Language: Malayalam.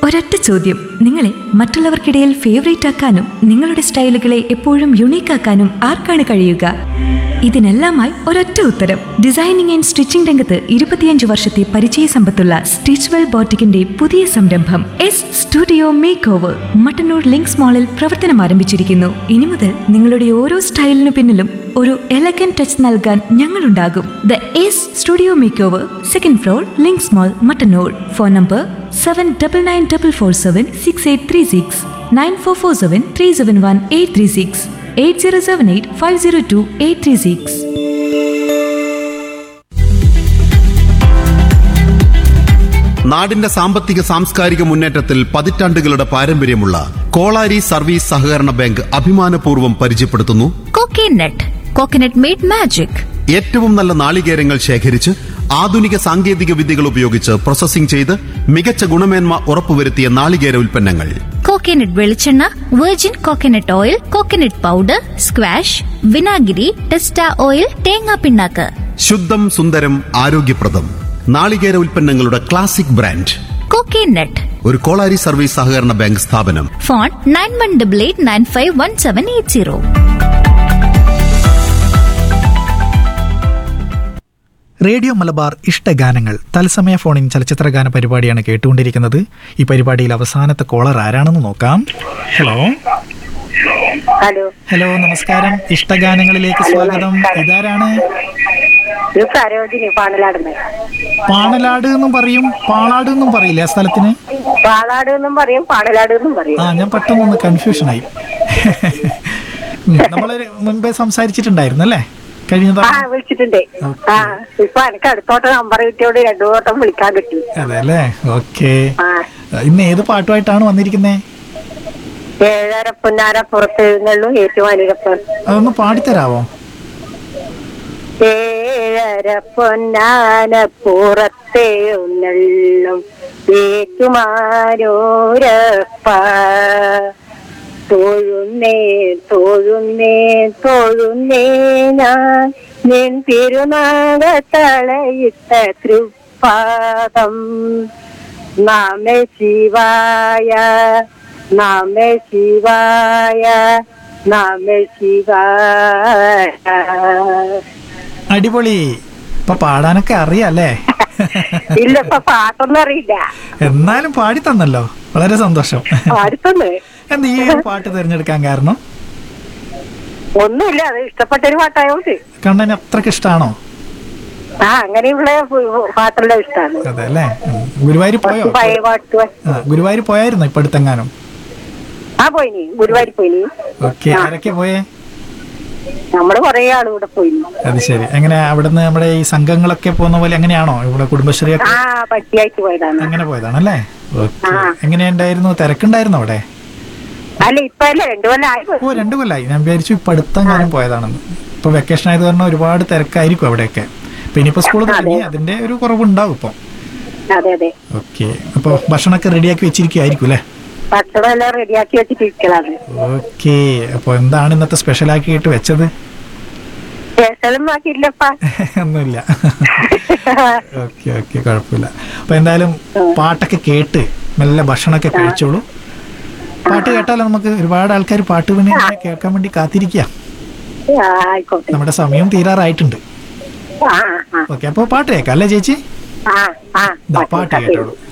ഒരൊറ്റ ചോദ്യം നിങ്ങളെ മറ്റുള്ളവർക്കിടയിൽ ഫേവറേറ്റ് ആക്കാനും നിങ്ങളുടെ സ്റ്റൈലുകളെ എപ്പോഴും യുണീക്ക് ആക്കാനും ആർക്കാണ് കഴിയുക ഇതിനെല്ലാമായി ഒരൊറ്റ ഉത്തരം ഡിസൈനിങ് ആൻഡ് സ്റ്റിച്ചിംഗ് രംഗത്ത് ഇരുപത്തിയഞ്ച് വർഷത്തെ പരിചയ സമ്പത്തുള്ള സ്റ്റിച്ച്വെൽ ബോട്ടിക്കിന്റെ പുതിയ സംരംഭം S studio make over Mattannur links മാളിൽ പ്രവർത്തനം ആരംഭിച്ചിരിക്കുന്നു ഇനി മുതൽ നിങ്ങളുടെ ഓരോ സ്റ്റൈലിനു പിന്നിലും ഒരു എലഗൻ ടച്ച് നൽകാൻ ഞങ്ങളുണ്ടാകും the S studio make over second floor links mall Mattannur phone number seven double nine double four seven six eight three six nine four four seven three seven one eight three six eight zero seven eight five zero two eight three six നാടിന്റെ സാമ്പത്തിക സാംസ്കാരിക മുന്നേറ്റത്തിൽ പതിറ്റാണ്ടുകളുടെ പാരമ്പര്യമുള്ള കോളാരി സർവീസ് സഹകരണ ബാങ്ക് അഭിമാനപൂർവ്വം പരിചയപ്പെടുത്തുന്നു കോക്കനട്ട് കോക്കനട്ട് മെയ്ഡ് മാജിക് ഏറ്റവും നല്ല നാളികേരങ്ങൾ ശേഖരിച്ച് ആധുനിക സാങ്കേതിക വിദ്യകൾ ഉപയോഗിച്ച് പ്രോസസ്സിംഗ് ചെയ്ത് മികച്ച ഗുണമേന്മ ഉറപ്പുവരുത്തിയ നാളികേര ഉൽപ്പന്നങ്ങൾ കോക്കനട്ട് വെളിച്ചെണ്ണ virgin coconut oil coconut powder squash വിനാഗിരി ടെസ്റ്റ ഓയിൽ തേങ്ങാ പിണ്ണാക്ക് ശുദ്ധം സുന്ദരം ആരോഗ്യപ്രദം നാളികേര ഉൽപ്പന്നങ്ങളുടെ ക്ലാസിക് ബ്രാൻഡ് കോക്കനട്ട് ഒരു കോളാരി സർവീസ് സഹകരണ ബാങ്ക് സ്ഥാപനം phone nine one double eight nine five one seven eight zero radio Malabar ഇഷ്ടഗാനങ്ങൾ തത്സമയ ഫോണിൻ ചലച്ചിത്ര ഗാന പരിപാടിയാണ് കേട്ടുകൊണ്ടിരിക്കുന്നത് ഈ പരിപാടിയിൽ അവസാനത്തെ കോളർ ആരാണെന്ന് നോക്കാം ഹലോ ഹലോ ഹലോ നമസ്കാരം ഇഷ്ടഗാനങ്ങളിലേക്ക് സ്വാഗതം ഇതാരാണ് ഇത് സരോജിനി പാണലാടുന്ന് പാണലാട് എന്നും പറയും പാളാട് എന്നും പറയില്ലേ ആ സ്ഥലത്തിന് പാളാട് എന്നും പറയും പാണലാട് എന്നും പറയും ആ ഞാൻ പെട്ടെന്നൊന്ന് കൺഫ്യൂഷനായി നമ്മൾ മുൻപേ സംസാരിച്ചിട്ടുണ്ടായിരുന്നു അല്ലേ കഴിഞ്ഞ ആ തവണ വിളിച്ചിട്ടുണ്ട് ആ ഇപ്പൊ എനിക്ക് അടുത്തോട്ട് നമ്പർ കിട്ടിയോട് രണ്ടു വട്ടം വിളിക്കാൻ കിട്ടി അതെ അല്ലേ ഓക്കെ ആ ഇന്ന് ഏത് പാട്ടുമായിട്ടാണ് വന്നിരിക്കുന്നത് ഏഴര പൊന്നാര പുറത്ത് എഴുന്നള്ളും ഏറ്റുമാനൂരപ്പൻ അതൊന്ന് പാടിത്തരാവോ ഏഴര പൊന്നാന പുറത്തെ എഴുന്നള്ളും ഏറ്റുമാനൂരപ്പ തൊഴുന്നേ തൊഴുന്നേ തൊഴുന്നേ ഞാൻ നിൻ തിരുനാഗ തളയിട്ട തൃപ്പാദം നാമ ശിവായ നാമ ശിവായ നാമ ശിവായ അടിപൊളി ഇപ്പൊ പാടാനൊക്കെ അറിയാല്ലേ ഇല്ല ഇപ്പൊ പാട്ടൊന്നും അറിയില്ല എന്നാലും പാടി തന്നല്ലോ വളരെ സന്തോഷം പാടിത്തന്ന് എന്താ ഈ ഒരു പാട്ട് തിരഞ്ഞെടുക്കാൻ കാരണം ഒന്നുമില്ല അത് ഇഷ്ടപ്പെട്ടൊരു പാട്ടായോണ്ട് കണ്ണന് അത്രക്ക് ഇഷ്ടാണോ ആ അങ്ങനെയുള്ള പാട്ടെല്ലാം ഇഷ്ടമാണ് അതെ അല്ലേ ഉം. ഗുരുവായൂർ പോയോ പഴയ പാട്ട് ആ ഗുരുവായൂർ പോയായിരുന്നോ ഇപ്പൊ അടുത്തെങ്ങാനും ആ പോയിനി ഗുരുവായൂർ പോയിനി ഓക്കെ ആരൊക്കെ പോയേ നമ്മള് കൊറേ ആള് കൂടെ പോയിനി അത് ശരി എങ്ങനെ അവിടുന്ന് നമ്മുടെ ഈ സംഘങ്ങളൊക്കെ പോകുന്ന പോലെ എങ്ങനെയാണോ ഇവിടെ കുടുംബശ്രീ ഒക്കെ ആ പട്ടിയായിട്ട് പോയതാണ് അങ്ങനെ പോയതാണല്ലേ ഓക്കെ ആ. എങ്ങനെയുണ്ടായിരുന്നു തിരക്കുണ്ടായിരുന്നു അവിടെ അല്ല ഇപ്പൊ അല്ല രണ്ടു കൊല്ലം ആയി പോയി. ഓ രണ്ടു കൊല്ലായി ഞാൻ വിചാരിച്ചു ഇപ്പൊ അടുത്തെങ്ങാനും പോയതാണെന്ന് ഇപ്പൊ വെക്കേഷൻ ആയത് കാരണം ഒരുപാട് തിരക്കായിരിക്കും അവിടെയൊക്കെ ഇപ്പൊ ഇനിയിപ്പോ സ്കൂൾ തുടങ്ങി അതിന്റെ ഒരു കുറവുണ്ടാവും ഇപ്പൊ അതെ അതെ ഓക്കെ അപ്പൊ ഭക്ഷണമൊക്കെ റെഡിയാക്കി വെച്ചിരിക്കുമായിരിക്കും അല്ലേ ഭക്ഷണം എല്ലാം റെഡിയാക്കി വെച്ചിട്ടിരിക്കലാണ് ഓക്കെ അപ്പൊ എന്താണ് ഇന്നത്തെ സ്പെഷ്യൽ ആക്കിയിട്ട് വെച്ചത് സ്പെഷ്യലും ആക്കിയില്ലപ്പാ ഒന്നുമില്ല ഓക്കെ ഓക്കെ കുഴപ്പമില്ല അപ്പൊ എന്തായാലും പാട്ടൊക്കെ കേട്ട് മെല്ലെ ഭക്ഷണമൊക്കെ കഴിച്ചോളൂ പാട്ട് കേട്ടാലോ നമുക്ക് ഒരുപാട് ആൾക്കാർ പാട്ട് പിന്നെ ഇങ്ങനെ കേൾക്കാൻ വേണ്ടി കാത്തിരിക്കുക ആ, ആയിക്കോട്ടെ നമ്മുടെ സമയം തീരാറായിട്ടുണ്ട് ആ ആ ഓക്കെ അപ്പൊ പാട്ട് കേൾക്കാം അല്ലേ ചേച്ചി ആ ആ ദാ പാട്ട് കേട്ടോളൂ